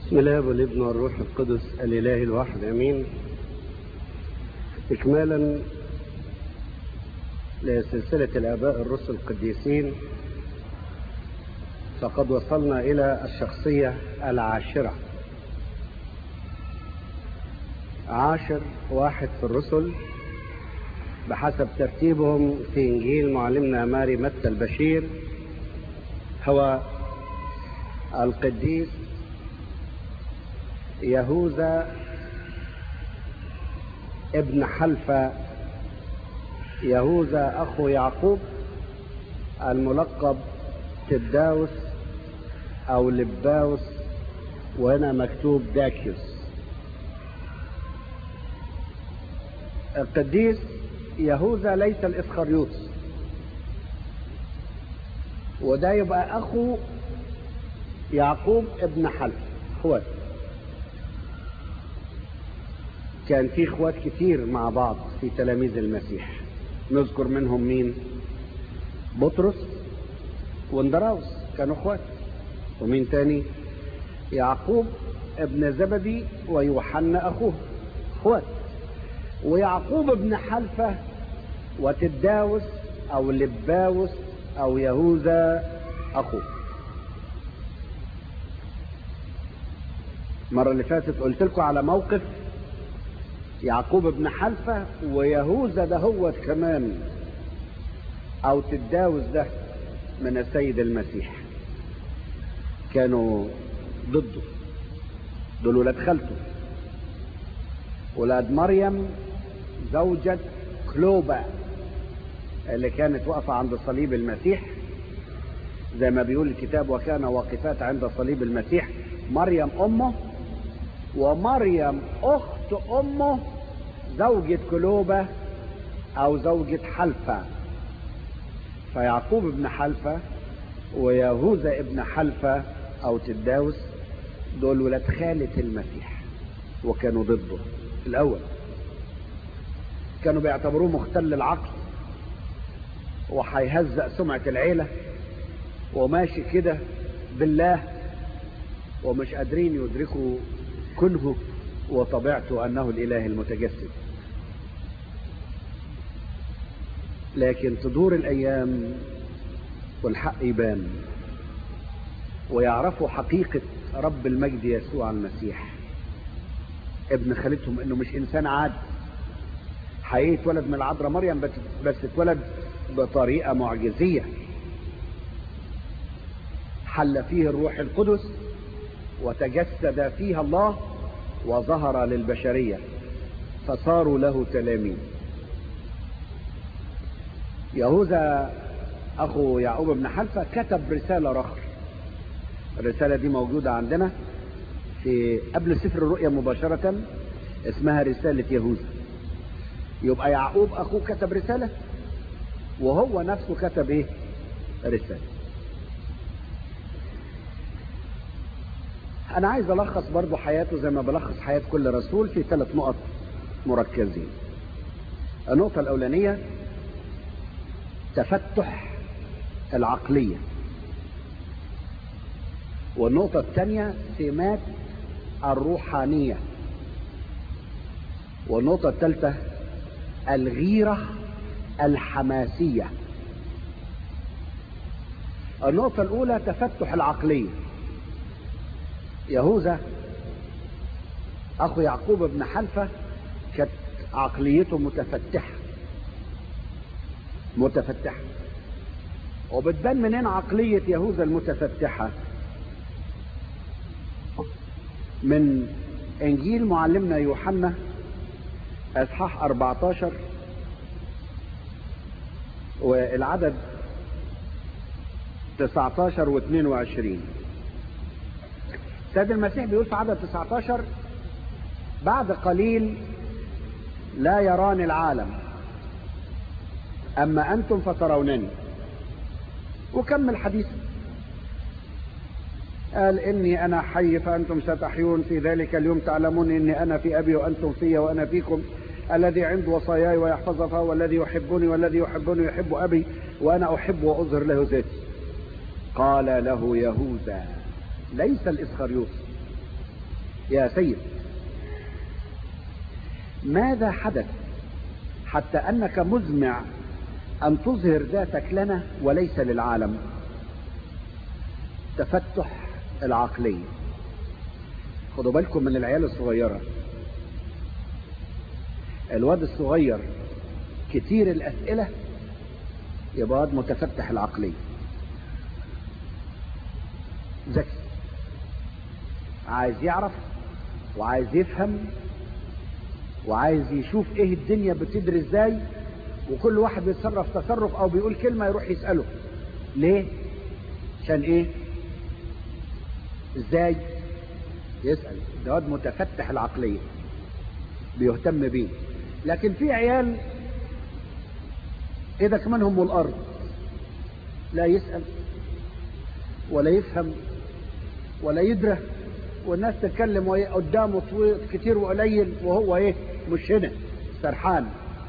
بسم الله والابن والروح القدس الاله الواحد امين اكمالا لسلسله الاباء الرسل القديسين فقد وصلنا الى الشخصيه العاشره عاشر واحد في الرسل بحسب ترتيبهم في انجيل معلمنا ماري متى البشير هو القديس يهوذا ابن حلفة يهوذا أخو يعقوب الملقب تداوس أو لباوس وهنا مكتوب داكيوس القديس يهوذا ليس الإسخريوس وده يبقى أخو يعقوب ابن حلف اخوات كان في اخوات كتير مع بعض في تلاميذ المسيح نذكر منهم مين بطرس واندراوس كانوا اخوات ومين تاني يعقوب ابن زبدي ويوحنا اخوه اخوات ويعقوب ابن حلفة وتداوس او لباوس او يهوذا اخوه المرة اللي فاتت قلت لكم على موقف يعقوب ابن حلفة ويهوذا ده هو كمان او تداوس ده من السيد المسيح كانوا ضده دول ولاد خالته ولاد مريم زوجة كلوبا اللي كانت واقفة عند صليب المسيح زي ما بيقول الكتاب وكان واقفات عند صليب المسيح مريم امه ومريم اخت امه زوجة كلوبة او زوجة حلفة فيعقوب ابن حلفة ويهوذا ابن حلفة او تداوس دول ولاد خالة المسيح وكانوا ضده الاول كانوا بيعتبروه مختل العقل وهيهزأ سمعة العيلة وماشي كده بالله ومش قادرين يدركوا كنه وطبيعته انه الاله المتجسد لكن تدور الايام والحق يبان ويعرفوا حقيقة رب المجد يسوع المسيح ابن خالتهم انه مش انسان عادي حقيقي اتولد من العذراء مريم بس بس اتولد بطريقة معجزية حل فيه الروح القدس وتجسد فيها الله وظهر للبشرية فصاروا له تلاميذ يهوذا اخو يعقوب بن حلفة كتب رسالة رخر الرسالة دي موجودة عندنا في قبل سفر الرؤيا مباشرة اسمها رسالة يهوذا يبقى يعقوب اخوه كتب رسالة وهو نفسه كتب ايه رسالة انا عايز الخص برضو حياته زي ما بلخص حياة كل رسول في ثلاث نقط مركزين النقطة الاولانية تفتح العقلية والنقطة الثانية سمات الروحانية والنقطة الثالثة الغيرة الحماسية النقطة الأولى تفتح العقلية يهوذا أخو يعقوب بن حلفة كانت عقليته متفتحة متفتحة وبتبان منين عقلية يهوذا المتفتحة من انجيل معلمنا يوحنا اصحاح 14 والعدد 19 و 22 سيد المسيح بيقول في عدد 19 بعد قليل لا يراني العالم اما انتم فترونني وكمل حديثه قال إني أنا حي فأنتم ستحيون في ذلك اليوم تعلمون إني أنا في أبي وأنتم في وأنا فيكم الذي عند وصاياي ويحفظها فهو الذي يحبني والذي يحبني يحب أبي وأنا أحب وأظهر له ذاتي قال له يهوذا ليس الإسخريوس يا سيد ماذا حدث حتى انك مزمع ان تظهر ذاتك لنا وليس للعالم تفتح العقلية خدوا بالكم من العيال الصغيرة الواد الصغير كتير الاسئلة يبقى واد متفتح العقلية ذكي عايز يعرف وعايز يفهم وعايز يشوف ايه الدنيا بتدري ازاي وكل واحد بيتصرف تصرف او بيقول كلمة يروح يسأله ليه عشان ايه ازاي يسأل ده واد متفتح العقلية بيهتم بيه لكن في عيال اذا كمان هم الارض لا يسأل ولا يفهم ولا يدرى والناس تتكلم وهي قدامه طويل كتير وقليل وهو ايه مش هنا سرحان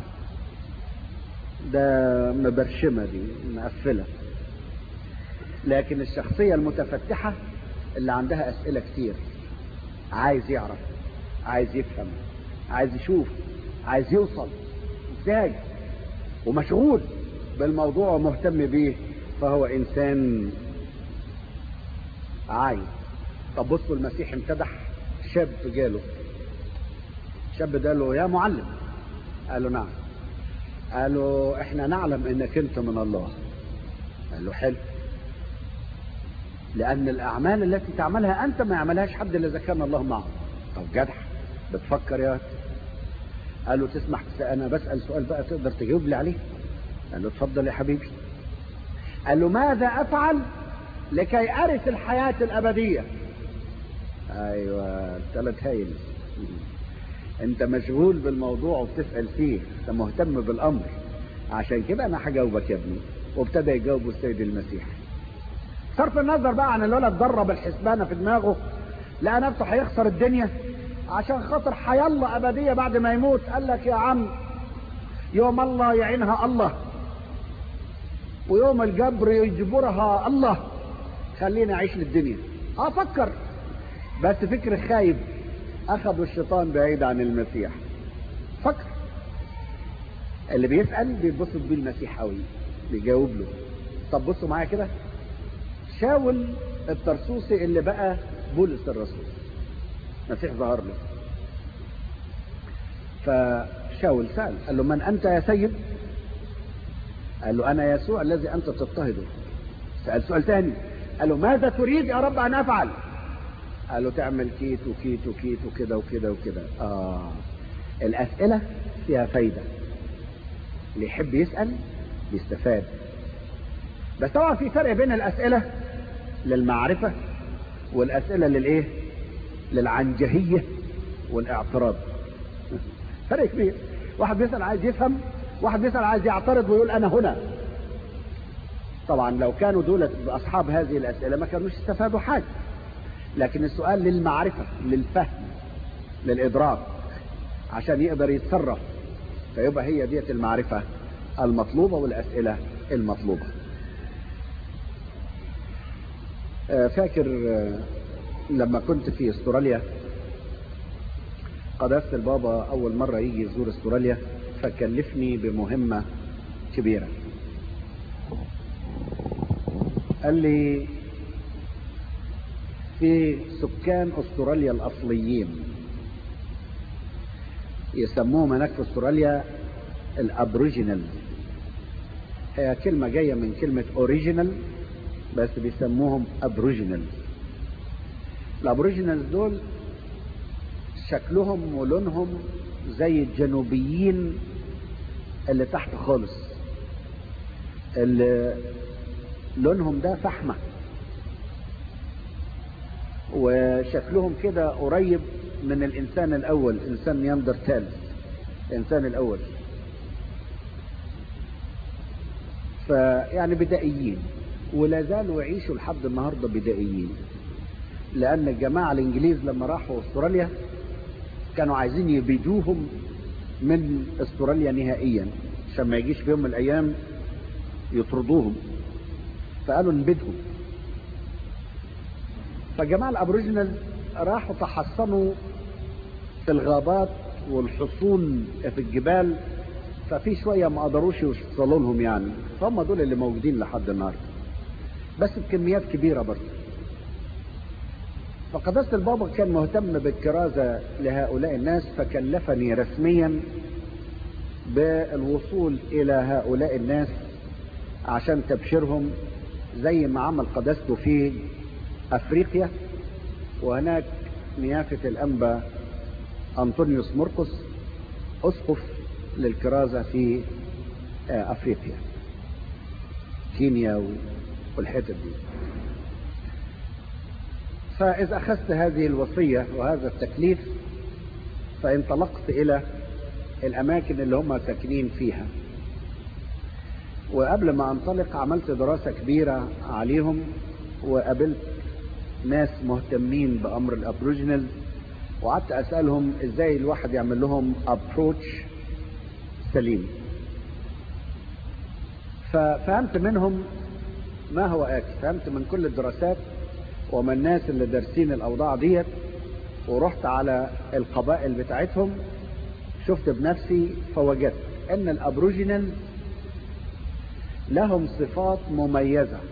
ده مبرشمة دي مقفلة لكن الشخصية المتفتحة اللي عندها اسئلة كتير عايز يعرف عايز يفهم عايز يشوف عايز يوصل ازاي ومشغول بالموضوع ومهتم بيه فهو انسان عايز طب بصوا المسيح امتدح شاب جاله شاب ده له يا معلم قال له نعم قال له احنا نعلم انك انت من الله قال له حلو لان الاعمال التي تعملها انت ما يعملهاش حد الا اذا كان الله معه طب جدع بتفكر يا قال له تسمح انا بسال سؤال بقى تقدر تجاوب لي عليه قال له اتفضل يا حبيبي قال له ماذا افعل لكي ارث الحياه الابديه ايوه ثلاث هايل انت مشغول بالموضوع وبتسال فيه انت مهتم بالامر عشان كده انا هجاوبك يا ابني وابتدى يجاوبه السيد المسيح صرف النظر بقى عن الولد درب الحسبانه في دماغه لقى نفسه هيخسر الدنيا عشان خاطر حيالله ابديه بعد ما يموت قال لك يا عم يوم الله يعينها الله ويوم الجبر يجبرها الله خلينا اعيش للدنيا افكر بس فكر خايب اخذوا الشيطان بعيد عن المسيح فكر اللي بيسأل بيتبسط بيه المسيح قوي بيجاوب له طب بصوا معايا كده شاول الترسوسي اللي بقى بولس الرسول المسيح ظهر له فشاول سأل قال له من أنت يا سيد قال له أنا يسوع الذي أنت تضطهده سأل سؤال تاني قال له ماذا تريد يا رب أن أفعل قال له تعمل كيت وكيت وكيت وكده وكده وكده آه الأسئلة فيها فايدة اللي يحب يسأل بيستفاد بس طبعا في فرق بين الأسئلة للمعرفة والأسئلة للإيه للعنجهية والاعتراض فرق كبير واحد بيسأل عايز يفهم واحد بيسأل عايز يعترض ويقول أنا هنا طبعا لو كانوا دولة أصحاب هذه الأسئلة ما كانوش استفادوا حاجة لكن السؤال للمعرفة للفهم للإدراك عشان يقدر يتصرف فيبقى هي ديت المعرفة المطلوبة والأسئلة المطلوبة فاكر لما كنت في استراليا قداسة البابا أول مرة يجي يزور استراليا فكلفني بمهمة كبيرة قال لي في سكان استراليا الاصليين يسموهم هناك في استراليا الابوريجينال هي كلمة جاية من كلمة اوريجينال بس بيسموهم ابوريجينال الابوريجينال دول شكلهم ولونهم زي الجنوبيين اللي تحت خالص اللي لونهم ده فحمه وشكلهم كده قريب من الانسان الاول انسان نياندرتال الانسان الاول فيعني بدائيين ولا زالوا يعيشوا لحد النهارده بدائيين لان الجماعه الانجليز لما راحوا استراليا كانوا عايزين يبيدوهم من استراليا نهائيا عشان ما يجيش في يوم من الايام يطردوهم فقالوا نبيدهم فالجماعة الابوريجينال راحوا تحصنوا في الغابات والحصون في الجبال ففي شوية ما قدروش يوصلوا لهم يعني فهم دول اللي موجودين لحد النهارده بس بكميات كبيرة برضه فقداسة البابا كان مهتم بالكرازة لهؤلاء الناس فكلفني رسميا بالوصول إلى هؤلاء الناس عشان تبشيرهم زي ما عمل قداسته في أفريقيا وهناك نيافة الأنبا أنطونيوس مرقس أسقف للكرازة في أفريقيا كينيا والحتت دي فإذا أخذت هذه الوصية وهذا التكليف فانطلقت إلى الأماكن اللي هم ساكنين فيها وقبل ما أنطلق عملت دراسة كبيرة عليهم وقابلت ناس مهتمين بأمر الأبروجينال وقعدت أسألهم إزاي الواحد يعمل لهم أبروتش سليم ففهمت منهم ما هو آتي فهمت من كل الدراسات ومن الناس اللي دارسين الأوضاع ديت ورحت على القبائل بتاعتهم شفت بنفسي فوجدت ان الابروجينال لهم صفات مميزة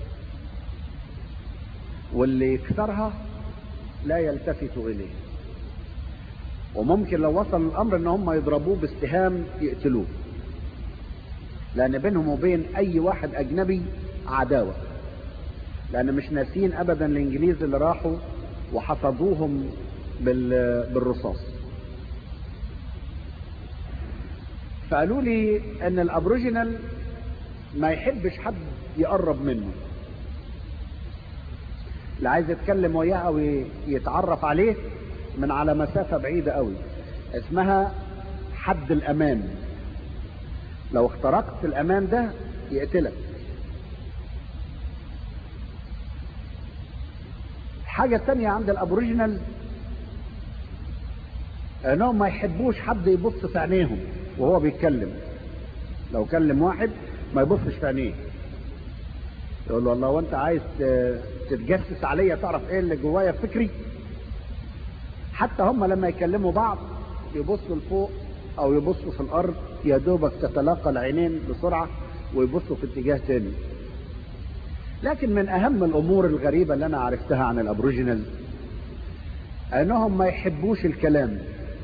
واللي يكسرها لا يلتفت اليه وممكن لو وصل الامر ان هم يضربوه باستهام يقتلوه لان بينهم وبين اي واحد اجنبي عداوة لان مش ناسين ابدا الانجليز اللي راحوا وحفظوهم بالرصاص فقالوا لي ان الابروجينال ما يحبش حد يقرب منه اللي عايز يتكلم وياه او يتعرف عليه من على مسافة بعيدة قوي اسمها حد الامان لو اخترقت الامان ده يقتلك الحاجة الثانية عند الابوريجينال انهم ما يحبوش حد يبص في عينيهم وهو بيتكلم لو كلم واحد ما يبصش في عينيه يقول له والله وانت عايز تتجسس عليا تعرف ايه اللي جوايا في فكري حتى هم لما يكلموا بعض يبصوا لفوق او يبصوا في الارض يا دوبك تتلاقى العينين بسرعة ويبصوا في اتجاه تاني لكن من اهم الامور الغريبة اللي انا عرفتها عن الابروجينال انهم ما يحبوش الكلام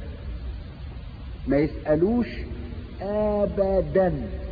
ما يسألوش ابدا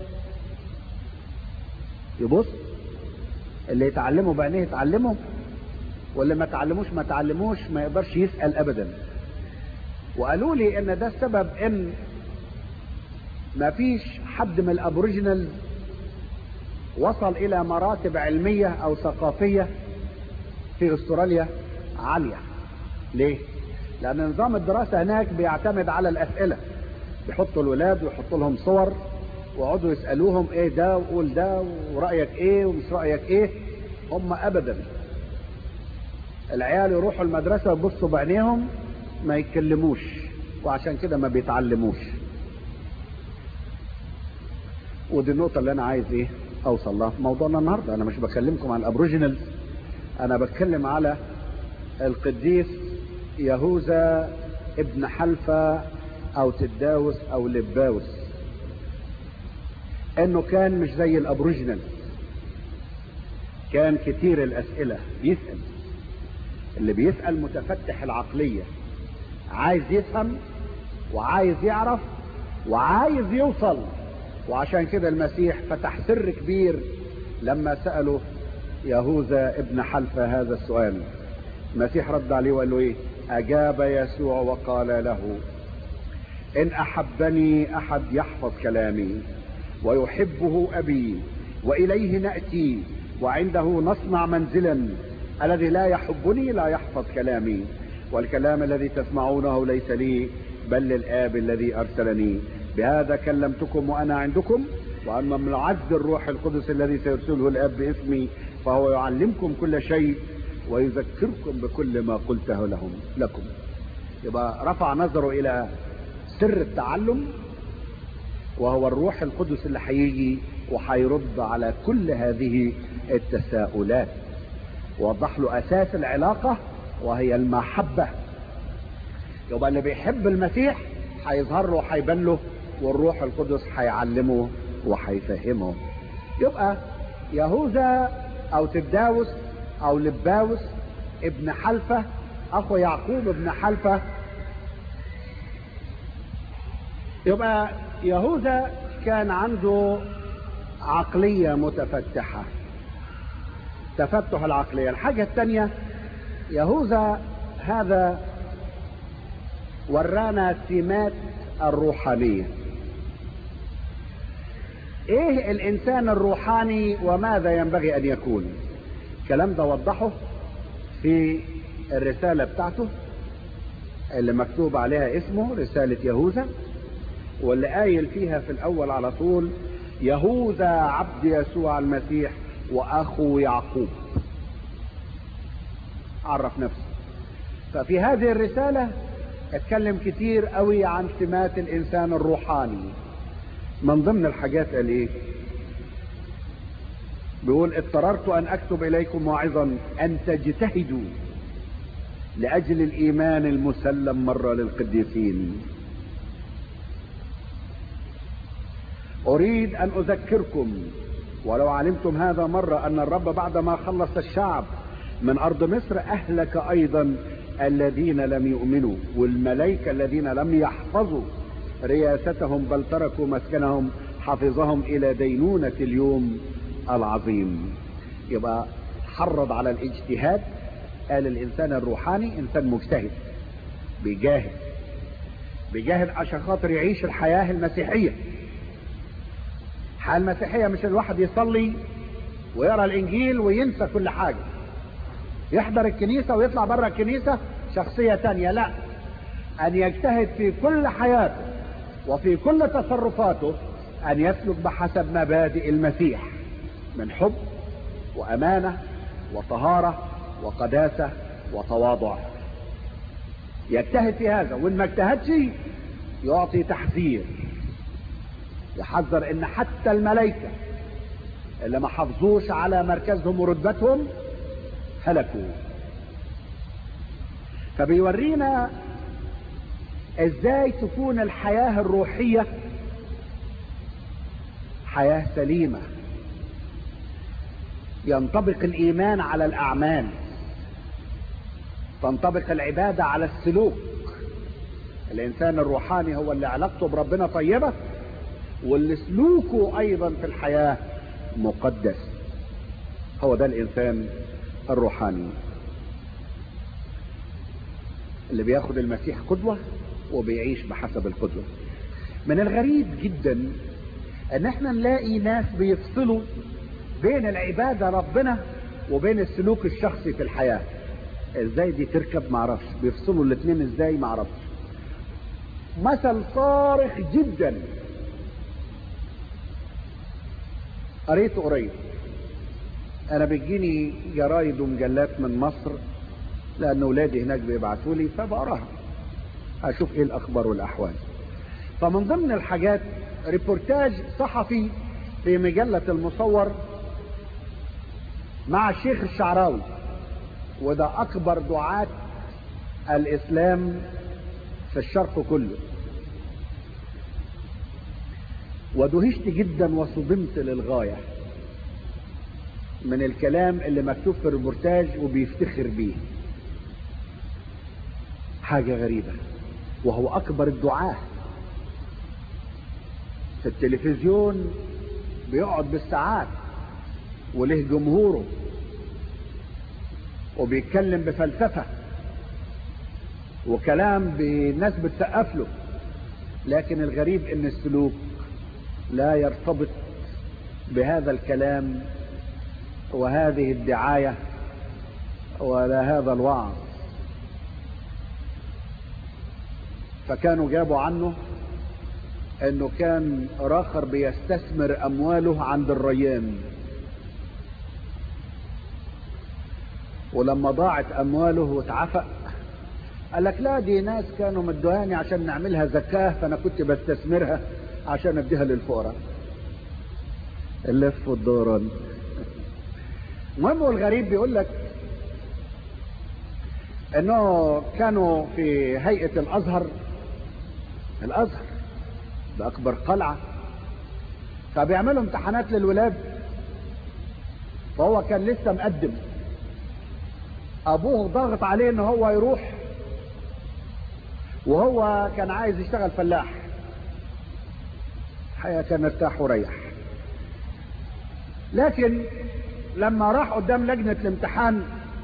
يبص اللي يتعلموا بعينيه يتعلموا واللي ما تعلموش ما تعلموش ما يقدرش يسأل ابدا وقالوا لي ان ده السبب ان ما فيش حد من الابوريجينال وصل الى مراتب علمية او ثقافية في استراليا عالية ليه لان نظام الدراسة هناك بيعتمد على الاسئلة بيحطوا الولاد ويحطوا لهم صور ويقعدوا يسألوهم ايه ده وقول ده ورأيك ايه ومش رأيك ايه هم ابدا العيال يروحوا المدرسة ويبصوا بعينيهم ما يتكلموش وعشان كده ما بيتعلموش ودي النقطة اللي انا عايز ايه اوصل لها في موضوعنا النهاردة انا مش بكلمكم عن الابروجينال انا بتكلم على القديس يهوذا ابن حلفة او تداوس او لباوس انه كان مش زي الابروجينال كان كتير الاسئلة بيسأل اللي بيسأل متفتح العقلية عايز يفهم وعايز يعرف وعايز يوصل وعشان كده المسيح فتح سر كبير لما سأله يهوذا ابن حلفة هذا السؤال المسيح رد عليه وقال له ايه اجاب يسوع وقال له ان احبني احد يحفظ كلامي ويحبه ابي واليه نأتي وعنده نصنع منزلا الذي لا يحبني لا يحفظ كلامي والكلام الذي تسمعونه ليس لي بل للآب الذي أرسلني بهذا كلمتكم وأنا عندكم وأما من عز الروح القدس الذي سيرسله الآب باسمي فهو يعلمكم كل شيء ويذكركم بكل ما قلته لهم لكم يبقى رفع نظره إلى سر التعلم وهو الروح القدس اللي هيجي وهيرد على كل هذه التساؤلات ووضح له أساس العلاقة وهي المحبة يبقى اللي بيحب المسيح هيظهر له هيبان له والروح القدس هيعلمه وهيفهمه يبقى يهوذا او تداوس او لباوس ابن حلفة اخو يعقوب ابن حلفة يبقى يهوذا كان عنده عقلية متفتحة تفتح العقلية الحاجة الثانية يهوذا هذا ورانا سمات الروحانية ايه الانسان الروحاني وماذا ينبغي ان يكون الكلام ده وضحه في الرسالة بتاعته اللي مكتوب عليها اسمه رسالة يهوذا واللي قايل فيها في الاول على طول يهوذا عبد يسوع المسيح واخو يعقوب عرف نفسه ففي هذه الرسالة اتكلم كتير قوي عن سمات الانسان الروحاني من ضمن الحاجات قال ايه بيقول اضطررت ان اكتب اليكم واعظا ان تجتهدوا لاجل الايمان المسلم مرة للقديسين اريد ان اذكركم ولو علمتم هذا مرة ان الرب بعدما خلص الشعب من ارض مصر اهلك ايضا الذين لم يؤمنوا والملائكة الذين لم يحفظوا رياستهم بل تركوا مسكنهم حفظهم الى دينونة اليوم العظيم يبقى حرض على الاجتهاد قال الانسان الروحاني انسان مجتهد بيجاهد بيجاهد عشان خاطر يعيش الحياة المسيحية الحياة المسيحية مش الواحد يصلي ويقرا الانجيل وينسى كل حاجة يحضر الكنيسة ويطلع بره الكنيسة شخصية تانية لا ان يجتهد في كل حياته وفي كل تصرفاته ان يسلك بحسب مبادئ المسيح من حب وامانة وطهارة وقداسة وتواضع يجتهد في هذا وان ما اجتهدش يعطي تحذير يحذر ان حتى الملائكة اللي ما حافظوش على مركزهم ورتبتهم هلكوا فبيورينا ازاي تكون الحياة الروحية حياة سليمة ينطبق الايمان على الاعمال تنطبق العبادة على السلوك الانسان الروحاني هو اللي علاقته بربنا طيبة واللي سلوكه ايضا في الحياة مقدس هو ده الانسان الروحاني اللي بياخد المسيح قدوة وبيعيش بحسب القدوة من الغريب جدا ان احنا نلاقي ناس بيفصلوا بين العبادة ربنا وبين السلوك الشخصي في الحياة ازاي دي تركب معرفش بيفصلوا الاتنين ازاي معرفش مثل صارخ جدا قريته قريب انا بيجيني جرايد ومجلات من مصر لان اولادي هناك بيبعتوا لي فبقراها اشوف ايه الاخبار والاحوال فمن ضمن الحاجات ريبورتاج صحفي في مجلة المصور مع الشيخ الشعراوي وده اكبر دعاة الاسلام في الشرق كله ودهشت جدا وصدمت للغاية من الكلام اللي مكتوب في الريبورتاج وبيفتخر بيه حاجة غريبة وهو اكبر الدعاة في التلفزيون بيقعد بالساعات وله جمهوره وبيتكلم بفلسفة وكلام بالناس بتسقف له لكن الغريب ان السلوك لا يرتبط بهذا الكلام وهذه الدعاية ولا هذا الوعظ فكانوا جابوا عنه انه كان راخر بيستثمر امواله عند الريان ولما ضاعت امواله واتعفق قال لك لا دي ناس كانوا مدوهاني عشان نعملها زكاة فانا كنت بستثمرها عشان اديها للفقراء اللف والدوران المهم والغريب بيقول لك انه كانوا في هيئة الازهر الازهر ده اكبر قلعة فبيعملوا امتحانات للولاد فهو كان لسه مقدم ابوه ضغط عليه ان هو يروح وهو كان عايز يشتغل فلاح الحقيقة كان ارتاح وريح لكن لما راح قدام لجنة الامتحان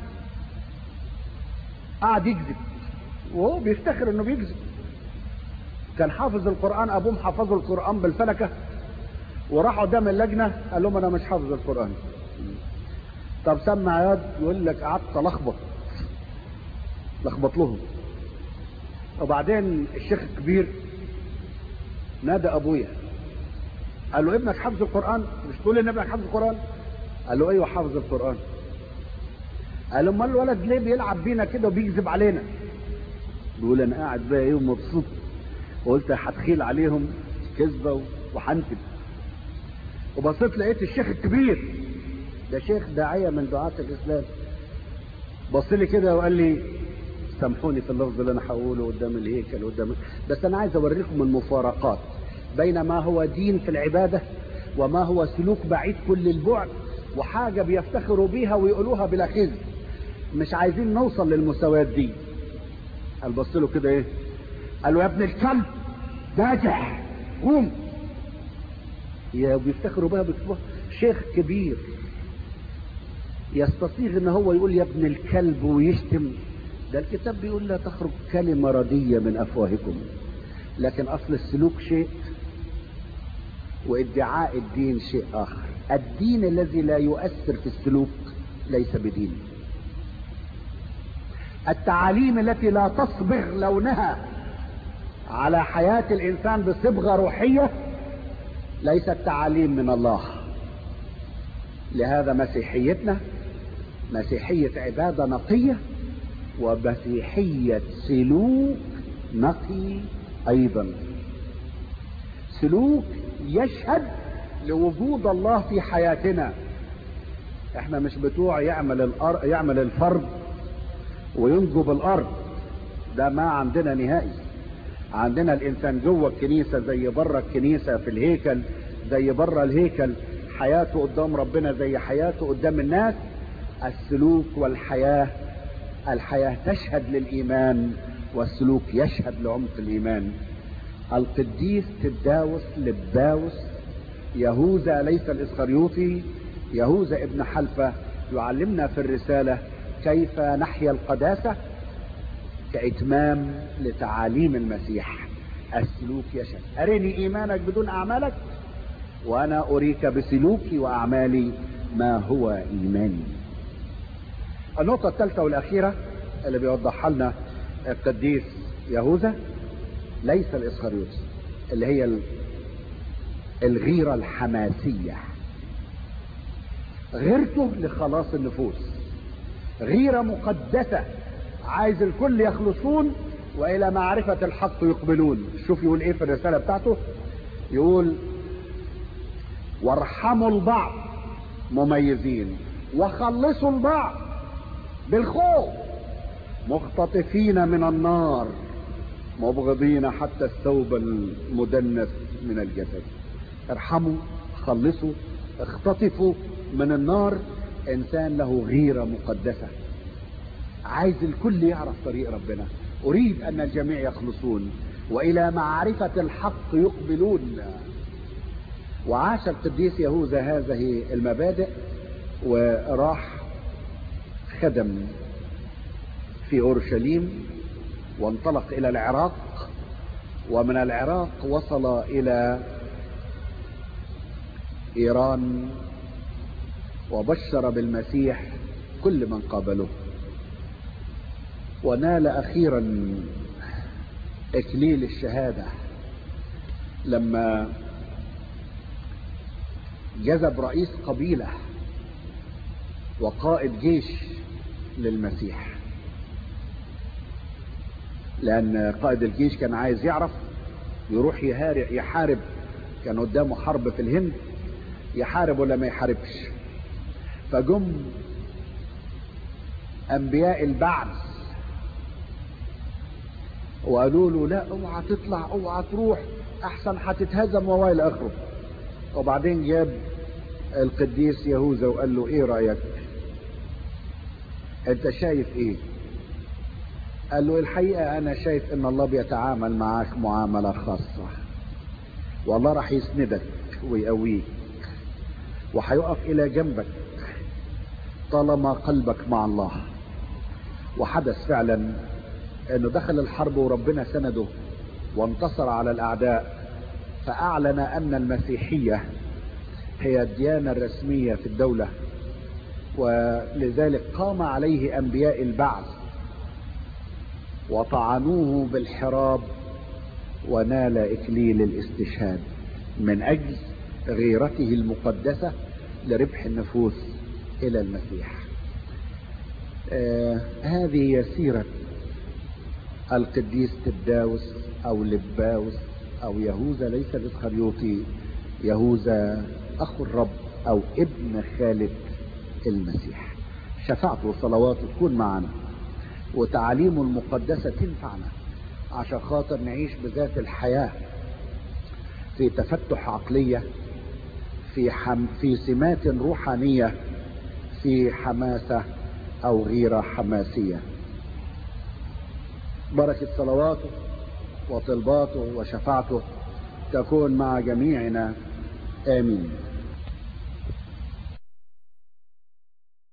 قعد يكذب وهو بيفتخر انه بيكذب كان حافظ القرآن ابوه محفظه القرآن بالفلكة وراح قدام اللجنة قال لهم انا مش حافظ القرآن طب سمع ياد يقول لك قعدت لخبط لخبط لهم وبعدين الشيخ الكبير نادى ابويا قال له ابنك حافظ القرآن مش تقول ان ابنك حافظ القرآن قال له ايوه حافظ القرآن قال له امال الولد ليه بيلعب بينا كده وبيكذب علينا بيقول انا قاعد بقى ايه ومبسوط وقلت هتخيل عليهم كذبه وهنكذب وبصيت لقيت الشيخ الكبير ده شيخ داعيه من دعاة الاسلام بص لي كده وقال لي سامحوني في اللفظ اللي انا هقوله قدام الهيكل قدام بس انا عايز اوريكم المفارقات بين ما هو دين في العباده وما هو سلوك بعيد كل البعد وحاجه بيفتخروا بيها ويقولوها بلا خزي مش عايزين نوصل للمستويات دي قال بص له كده ايه قال له يا ابن الكلب ناجح قوم يا بيفتخروا بها بيكتبوها شيخ كبير يستطيع ان هو يقول يا ابن الكلب ويشتم ده الكتاب بيقول لا تخرج كلمة ردية من افواهكم لكن اصل السلوك شيء وادعاء الدين شيء اخر الدين الذي لا يؤثر في السلوك ليس بدين التعاليم التي لا تصبغ لونها على حياة الانسان بصبغة روحية ليست تعاليم من الله لهذا مسيحيتنا مسيحية عبادة نقية ومسيحية سلوك نقي ايضا سلوك يشهد لوجود الله في حياتنا احنا مش بتوع يعمل الأر... يعمل الفرد وينجب الارض ده ما عندنا نهائي عندنا الانسان جوه الكنيسه زي بره الكنيسه في الهيكل زي بره الهيكل حياته قدام ربنا زي حياته قدام الناس السلوك والحياه الحياه تشهد للايمان والسلوك يشهد لعمق الايمان القديس تداوس لباوس يهوذا ليس الاسخريوطي يهوذا ابن حلفه يعلمنا في الرساله كيف نحيا القداسه كاتمام لتعاليم المسيح السلوك يشهد ارني ايمانك بدون اعمالك وانا اريك بسلوكي واعمالي ما هو ايماني النقطه الثالثه والاخيره اللي بيوضحها لنا القديس يهوذا ليس الاسخريوطي اللي هي الغيره الحماسيه غيرته لخلاص النفوس غيره مقدسه عايز الكل يخلصون والى معرفة الحق يقبلون شوف يقول ايه في الرسالة بتاعته يقول وارحموا البعض مميزين وخلصوا البعض بالخوف مختطفين من النار مبغضين حتى الثوب المدنس من الجسد ارحموا خلصوا اختطفوا من النار انسان له غيرة مقدسة عايز الكل يعرف طريق ربنا اريد ان الجميع يخلصون والى معرفة الحق يقبلون وعاش القديس يهوذا هذه المبادئ وراح خدم في اورشليم وانطلق الى العراق ومن العراق وصل الى ايران وبشر بالمسيح كل من قابله ونال اخيرا اكليل الشهادة لما جذب رئيس قبيلة وقائد جيش للمسيح لان قائد الجيش كان عايز يعرف يروح يحارب كان قدامه حرب في الهند يحارب ولا ما يحاربش فجم انبياء البعث وقالوا له لا اوعى تطلع اوعى تروح احسن هتتهزم والى اخره وبعدين جاب القديس يهوذا وقال له ايه رايك انت شايف ايه قال له الحقيقه انا شايف ان الله بيتعامل معاك معامله خاصه والله راح يسندك ويقويك وهيقف الى جنبك طالما قلبك مع الله وحدث فعلا انه دخل الحرب وربنا سنده وانتصر على الاعداء فاعلن ان المسيحيه هي الديانه الرسميه في الدوله ولذلك قام عليه انبياء البعث وطعنوه بالحراب ونال اكليل الاستشهاد من اجل غيرته المقدسه لربح النفوس الى المسيح آه هذه هي سيره القديس تداوس او لباوس او يهوذا ليس الاسخريوطي يهوذا اخو الرب او ابن خالد المسيح شفاعته وصلواته تكون معنا وتعاليمه المقدسه تنفعنا عشان خاطر نعيش بذات الحياه في تفتح عقليه في حم في سمات روحانيه في حماسه او غيره حماسيه بركه صلواته وطلباته وشفاعته تكون مع جميعنا امين